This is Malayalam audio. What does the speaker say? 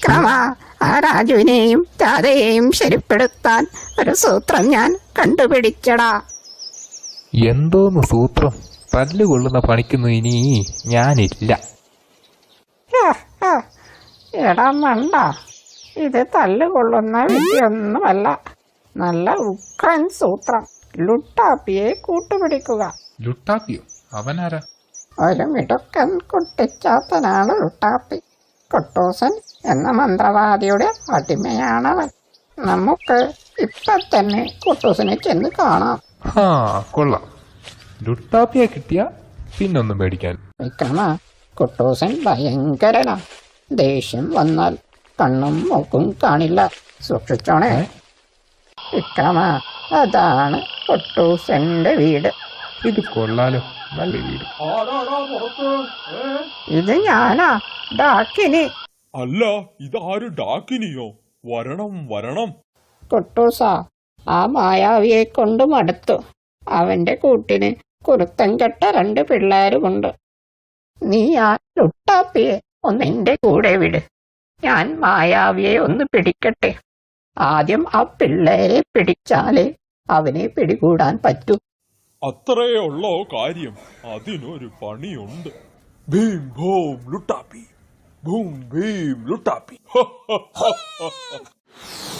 വിക്രമ ആ രാജുവിനെയും രാധയെയും ശരിപ്പെടുത്താൻ ഒരു സൂത്രം ഞാൻ കണ്ടുപിടിച്ചടാ എന്തോന്ന് സൂത്രം തല്ലുകൊള്ളുന്ന പണിക്കൊന്നും ഇനി ഞാനില്ല ഹ, ഹ. എടാ മണ്ട ഇത് തല്ലുകൊള്ളുന്ന വിദ്യയൊന്നുമല്ല നല്ല ഉക്രൻ സൂത്രം ലുട്ടാപ്പിയെ കൂട്ടുപിടിക്കുക ലുട്ടാപ്പിയോ അവനാരാ ഒരു മിടുക്കൻ കുട്ടിച്ചാത്തനാണ് ലുട്ടാപ്പി കൊട്ടൂസൻ എന്ന മന്ത്രവാദിയുടെ അടിമയാണവൻ നമുക്ക് ഇപ്പൊ തന്നെ കൊട്ടൂസിനെ ചെന്ന് കാണാം ഹാ കൊള്ളാം ലുട്ടാപ്പിയെ കിട്ടിയ പിന്നൊന്നും പേടിക്കാൻ വിക്രമ കുട്ടൂസൻ ഭയങ്കരനാ ദേഷ്യം വന്നാൽ കണ്ണും മൂക്കും കാണില്ല സൂക്ഷിച്ചോണേ വിക്രമ അതാണ് കുട്ടൂസന്റെ വീട് ഇത് കൊള്ളാലോ നല്ല വീട് ഇത് ഞാനാ ഡാക്കിനി അല്ല ഇതാര് ഡാക്കിനിയോ വരണം വരണം കുട്ടൂസ ആ മായാവിയെ കൊണ്ട് മടുത്തു അവന്റെ കൂട്ടിന് കുരുത്തം കെട്ട രണ്ട് പിള്ളേരുമുണ്ട് നീ ആ ലുട്ടാപ്പിയെ ഒന്ന് എന്റെ കൂടെ വിട് ഞാൻ മായാവിയെ ഒന്ന് പിടിക്കട്ടെ ആദ്യം ആ പിള്ളേരെ പിടിച്ചാലേ അവനെ പിടികൂടാൻ പറ്റൂ അത്രയേ ഉള്ളോ കാര്യം അതിനൊരു പണിയുണ്ട് ഭീം ഭൂം ലുട്ടാപ്പി ഭൂം ഭീം ലുട്ടാപ്പി